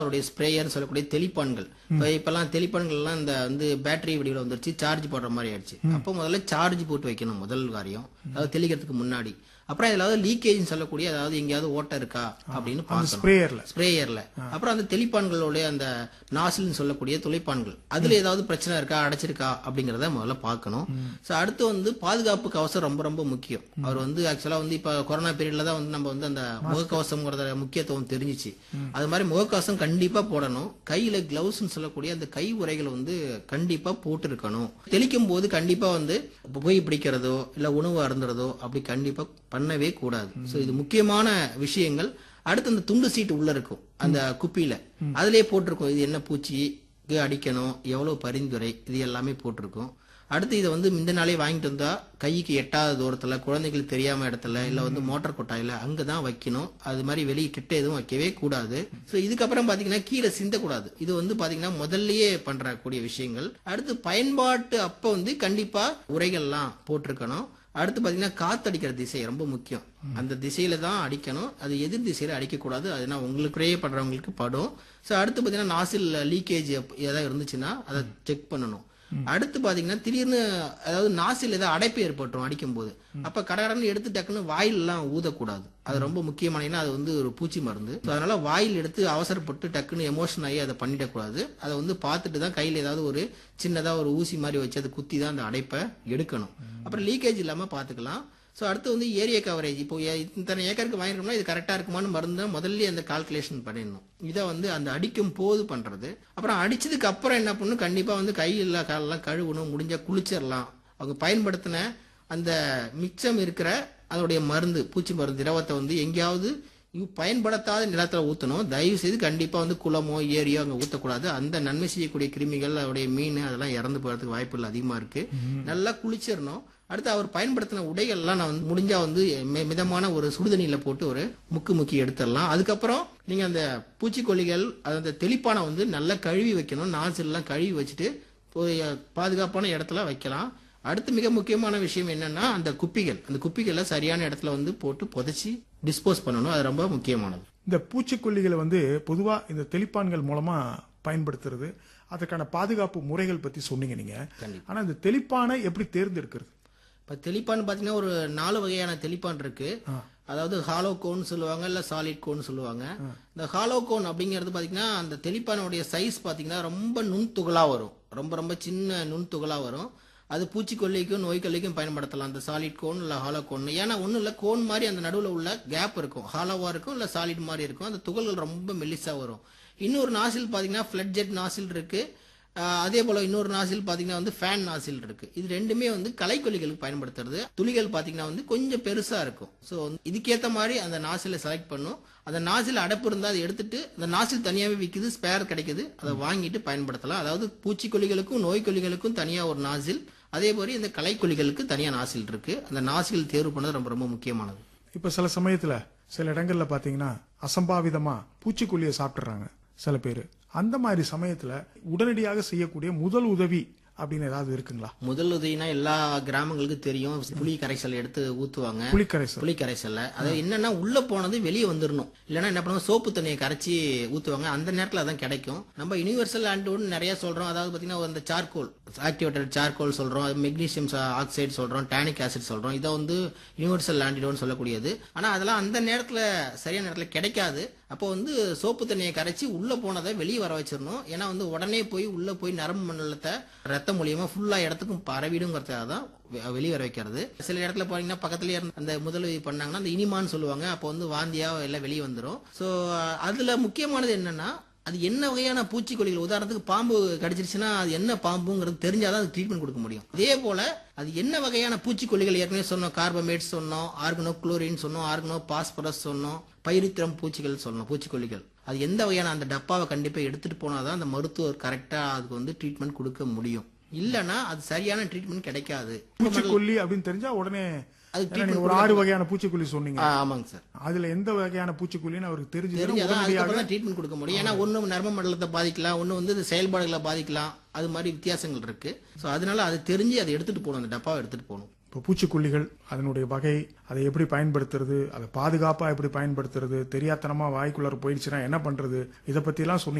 அவருடைய ஸ்ப்ரேயர் சொல்லக்கூடிய தெளிப்பான்கள் இப்ப இப்பெல்லாம் தெளிப்பான்கள் எல்லாம் இந்த வந்து பேட்டரி வடிவில் வந்துருச்சு சார்ஜ் போடுற மாதிரி ஆயிடுச்சு அப்போ முதல்ல சார்ஜ் போட்டு வைக்கணும் முதல் காரியம் அதாவது தெளிக்கிறதுக்கு முன்னாடி அப்புறம் ஏதாவது லீக்கேஜ் சொல்லக்கூடிய அதாவது எங்கேயாவது ஓட்டை இருக்கா அப்படின்னு பார்க்கணும் ஸ்ப்ரேயர்ல ஸ்ப்ரேயர்ல அப்புறம் அந்த தெளிப்பான்களுடைய அந்த நாசில்னு சொல்லக்கூடிய துளைப்பான்கள் அதுல ஏதாவது பிரச்சனை இருக்கா அடைச்சிருக்கா அப்படிங்கறத முதல்ல பார்க்கணும் சோ அடுத்து வந்து பாதுகாப்பு கவசம் ரொம்ப ரொம்ப முக்கியம் அவர் வந்து ஆக்சுவலா வந்து இப்ப கொரோனா பீரியட்ல தான் வந்து நம்ம வந்து அந்த முகக்கவசம்ங்கிறத முக்கியத்துவம் தெரிஞ்சிச்சு அது மாதிரி முகக்கவசம் கண்டிப்பா போடணும் கையில கிளவுஸ்னு சொல்லக்கூடிய அந்த கை உரைகளை வந்து கண்டிப்பா போட்டு இருக்கணும் தெளிக்கும் போது கண்டிப்பா வந்து புகை பிடிக்கிறதோ இல்ல உணவு அருந்துறதோ அப்படி கண்டிப்பா பண்ணவே கூடாது சோ இது முக்கியமான விஷயங்கள் அடுத்து அந்த துண்டு சீட்டு உள்ள இருக்கும் அந்த குப்பியில அதுலயே போட்டிருக்கும் இது என்ன பூச்சிக்கு அடிக்கணும் எவ்வளவு பரிந்துரை இது எல்லாமே போட்டிருக்கும் அடுத்து இதை வந்து இந்த நாளே வாங்கிட்டு வந்தா கைக்கு எட்டாத தூரத்துல குழந்தைகளுக்கு தெரியாம இடத்துல இல்ல வந்து மோட்டார் கொட்டாயில அங்கதான் வைக்கணும் அது மாதிரி வெளியே கிட்ட எதுவும் வைக்கவே கூடாது சோ இதுக்கப்புறம் பாத்தீங்கன்னா கீழே சிந்தக்கூடாது இது வந்து பாத்தீங்கன்னா முதல்லயே பண்றக்கூடிய விஷயங்கள் அடுத்து பயன்பாட்டு அப்ப வந்து கண்டிப்பா உரைகள்லாம் போட்டிருக்கணும் அடுத்து பாத்தீங்கன்னா காத்தடிக்கிற திசை ரொம்ப முக்கியம் அந்த திசையில தான் அடிக்கணும் அது எதிர் திசையில அடிக்க கூடாது அதுனா உங்களுக்குள்ளேயே படுறவங்களுக்கு படும் சோ அடுத்து பாத்தீங்கன்னா நாசில் லீக்கேஜ் ஏதாவது இருந்துச்சுன்னா அதை செக் பண்ணணும் அடுத்து பாத்தீங்கன்னா திடீர்னு அதாவது நாசில் ஏதாவது அடைப்பு ஏற்பட்டுரும் அடிக்கும் போது அப்ப கடகடன்னு எடுத்து டக்குன்னு வாயில் எல்லாம் ஊதக்கூடாது அது ரொம்ப முக்கியமான ஏன்னா அது வந்து ஒரு பூச்சி மருந்து So, அதனால வாயில் எடுத்து அவசரப்பட்டு டக்குன்னு எமோஷன் ஆகி அதை பண்ணிடக்கூடாது அதை வந்து பார்த்துட்டு தான் கையில ஏதாவது ஒரு சின்னதா ஒரு ஊசி மாதிரி வச்சு அதை குத்தி தான் அந்த அடைப்பை எடுக்கணும் அப்புறம் லீக்கேஜ் இல்லாம பாத்துக்கலாம் ஸோ அடுத்து வந்து ஏரியா கவரேஜ் இப்போ ஏ- இத்தனை ஏக்கருக்கு வாங்கிருக்கோம்னா இது கரெக்டாக இருக்குமான்னு மருந்து முதல்ல அந்த கால்குலேஷன் பண்ணிடணும் இதை வந்து அந்த அடிக்கும் போது பண்றது அப்புறம் அடிச்சதுக்கு அப்புறம் என்ன பண்ணணும் கண்டிப்பா வந்து கை இல்ல காலெல்லாம் கழுவணும் முடிஞ்சா குளிச்சிடலாம் அவங்க பயன்படுத்தின அந்த மிச்சம் இருக்கிற அதோடைய மருந்து பூச்சி மருந்து திரவத்தை வந்து எங்கேயாவது இவ் பயன்படுத்தாத நிலத்துல ஊத்தணும் தயவு செய்து கண்டிப்பா வந்து குளமோ ஏரியோ அங்க ஊத்தக்கூடாது அந்த நன்மை செய்யக்கூடிய கிருமிகள் அதோடைய மீன் அதெல்லாம் இறந்து போறதுக்கு வாய்ப்புகள் அதிகமா இருக்கு நல்லா குளிச்சிடணும் அடுத்து அவர் பயன்படுத்தின உடைகள்லாம் நான் வந்து முடிஞ்சா வந்து மி- மிதமான ஒரு சுடுதண்ணியில போட்டு ஒரு முக்கு முக்கி எடுத்துடலாம் அதுக்கப்புறம் நீங்க அந்த பூச்சிக்கொல்லிகள் அந்த தெளிப்பானை வந்து நல்லா கழுவி வைக்கணும் நாசில் எல்லாம் கழுவி வச்சுட்டு ஒரு பாதுகாப்பான இடத்துல வைக்கலாம் அடுத்து மிக முக்கியமான விஷயம் என்னன்னா அந்த குப்பிகள் அந்த குப்பிகளை சரியான இடத்துல வந்து போட்டு புதைச்சி டிஸ்போஸ் பண்ணணும் அது ரொம்ப முக்கியமானது இந்த பூச்சிக்கொல்லிகளை வந்து பொதுவா இந்த தெளிப்பான்கள் மூலமா பயன்படுத்துறது அதற்கான பாதுகாப்பு முறைகள் பத்தி சொன்னீங்க நீங்க கண்டிப்பா. ஆனா இந்த தெளிப்பானை எப்படி தேர்ந்தெடுக்கிறது இப்ப தெளிப்பான் பாத்தீங்கன்னா ஒரு நாலு வகையான தெளிப்பான் இருக்கு அதாவது ஹாலோ கோன் சொல்லுவாங்க இல்ல சாலிட் கோன் சொல்லுவாங்க இந்த ஹாலோ கோன் அப்படிங்கிறது பாத்தீங்கன்னா அந்த தெளிப்பானுடைய சைஸ் பாத்தீங்கன்னா ரொம்ப நுண்துகளா வரும் ரொம்ப ரொம்ப சின்ன நுண்துகளா வரும் அது பூச்சிக்கொல்லிக்கும் நோய்க்கொல்லிக்கும் பயன்படுத்தலாம் அந்த சாலிட் கோன் இல்ல ஹாலோ கோன் ஏன்னா ஒண்ணும் இல்ல கோன் மாதிரி அந்த நடுவுல உள்ள கேப் இருக்கும் ஹாலோவா இருக்கும் இல்ல சாலிட் மாதிரி இருக்கும் அந்த துகள்கள் ரொம்ப மெல்லிசா வரும் இன்னொரு நாசில் பாத்தீங்கன்னா ஃபிளட் ஜெட் நாசில் இருக்கு ஆஹ் அதே போல இன்னொரு நாசில் பாத்தீங்கன்னா வந்து ஃபேன் நாசில் இருக்கு இது ரெண்டுமே வந்து களைக்கொல்லிகளுக்கு பயன்படுத்துறது துளிகள் பாத்தீங்கன்னா வந்து கொஞ்சம் பெருசா இருக்கும் ஸோ இதுக்கேத்த மாதிரி அந்த நாசிலை செலக்ட் பண்ணும் அந்த நாசில் அடைப்பு இருந்தா அதை எடுத்துட்டு அந்த நாசில் தனியாவே விக்குது ஸ்பேர் கிடைக்குது அதை வாங்கிட்டு பயன்படுத்தலாம் அதாவது பூச்சிக்கொல்லிகளுக்கும் நோய்க்கொல்லிகளுக்கும் தனியா ஒரு நாசில் அதே மாதிரி இந்த களைக்கொல்லிகளுக்கு தனியா நாசில் இருக்கு அந்த நாசில் தேர்வு பண்ணது ரொம்ப ரொம்ப முக்கியமானது இப்ப சில சமயத்துல சில இடங்கள்ல பாத்தீங்கன்னா அசம்பாவிதமா பூச்சிக்கொல்லியை சாப்பிட்டுறாங்க சில பேர் அந்த மாதிரி சமயத்துல உடனடியாக செய்யக்கூடிய முதல் உதவி அப்படின்னு ஏதாவது இருக்குங்களா முதல் உதவினா எல்லா கிராமங்களுக்கும் தெரியும் புளி கரைசல் எடுத்து ஊத்துவாங்க புளிக்கரைசல் புளி கரைசல்ல அது என்னன்னா உள்ள போனது வெளியே வந்துடணும் இல்லைன்னா என்ன பண்ணுவாங்க சோப்பு தண்ணியை கரைச்சி ஊத்துவாங்க அந்த நேரத்துல அதான் கிடைக்கும் நம்ம யுனிவர்சல் ஆன்டிடோட் நிறைய சொல்றோம் அதாவது பாத்தீங்கன்னா அந்த சார்கோல் ஆக்டிவேட்டட் சார்கோல் சொல்றோம் மெக்னீசியம் ஆக்சைடு சொல்றோம் டானிக் ஆசிட் சொல்றோம் இதை வந்து யுனிவர்சல் ஆன்டிடோட் சொல்லக்கூடியது ஆனா அதெல்லாம் அந்த நேரத்துல சரியான நேரத்துல கிடைக்காது அப்போ வந்து சோப்பு தண்ணியை கரைச்சி உள்ள போனதை வெளியே வர வச்சிடணும் ஏன்னா வந்து உடனே போய் உள்ள போய் நரம்பு மண்டலத்தை ரத்தம் மூலியமா ஃபுல்லா இடத்துக்கும் பரவிடுங்கிறதுக்காக தான் வெ- வெளியே வர வைக்கிறது சில இடத்துல போனீங்கன்னா பக்கத்துலயே இருந்து அந்த முதலுதவி பண்ணாங்கன்னா அந்த இனிமான்னு சொல்லுவாங்க அப்போ வந்து வாந்தியா எல்லாம் வெளியே வந்துடும் ஸோ அதுல முக்கியமானது என்னன்னா அது என்ன வகையான பூச்சிக்கொல்லிகள் உதாரணத்துக்கு பாம்பு கடிச்சிருச்சுன்னா அது என்ன பாம்புங்கிறது தெரிஞ்சாதான் அது ட்ரீட்மெண்ட் கொடுக்க முடியும் அதே போல அது என்ன வகையான பூச்சிக்கொல்லிகள் ஏற்கனவே சொன்னோம் கார்பமேட் சொன்னோம் ஆர்கனோ குளோரின் சொன்னோம் ஆர்கனோ பாஸ்பரஸ் சொன்னோம் பயிரித்திரம் பூச்சிகள் சொன்னோம் பூச்சிக்கொல்லிகள் அது எந்த வகையான அந்த டப்பாவை கண்டிப்பா எடுத்துட்டு போனாதான் அந்த மருத்துவர் கரெக்டா அதுக்கு வந்து ட்ரீட்மெண்ட் கொடுக்க முடியும் இல்லனா அது சரியான ட்ரீட்மெண்ட் கிடைக்காது பூச்சிக்கொல்லி அப்படின்னு தெரிஞ்சா உடனே அது ஏன்னா நீங்க ஒரு ஆறு வகையான பூச்சிக்கொல்லி சொன்னீங்க ஆ, ஆமாங்க சார் அதுல எந்த வகையான பூச்சிக்கொல்லின்னு அவருக்கு தெரிஞ்சு தெரிஞ்சாதான் உடனடியாக அதுக்கப்புறம் தான் ட்ரீட்மெண்ட் கொடுக்க முடியும் ஏன்னா ஒண்ணு நரம்பு மண்டலத்தை பாதிக்கலாம் ஒண்ணு வந்து இது செயல்பாடுகளை பாதிக்கலாம் அது மாதிரி வித்தியாசங்கள் இருக்கு சோ அதனால அது தெரிஞ்சு அதை எடுத்துட்டு போகணும் அந்த டப்பாவை எடுத்துட்டு போகணும் இப்போ பூச்சிக்கொல்லிகள் அதனுடைய வகை அதை எப்படி பயன்படுத்துறது அதை பாதுகாப்பா எப்படி பயன்படுத்துறது தெரியாத்தனமா வாய்க்குள்ளார போயிடுச்சுன்னா என்ன பண்றது இதை பத்திலாம் சொன்னீங்க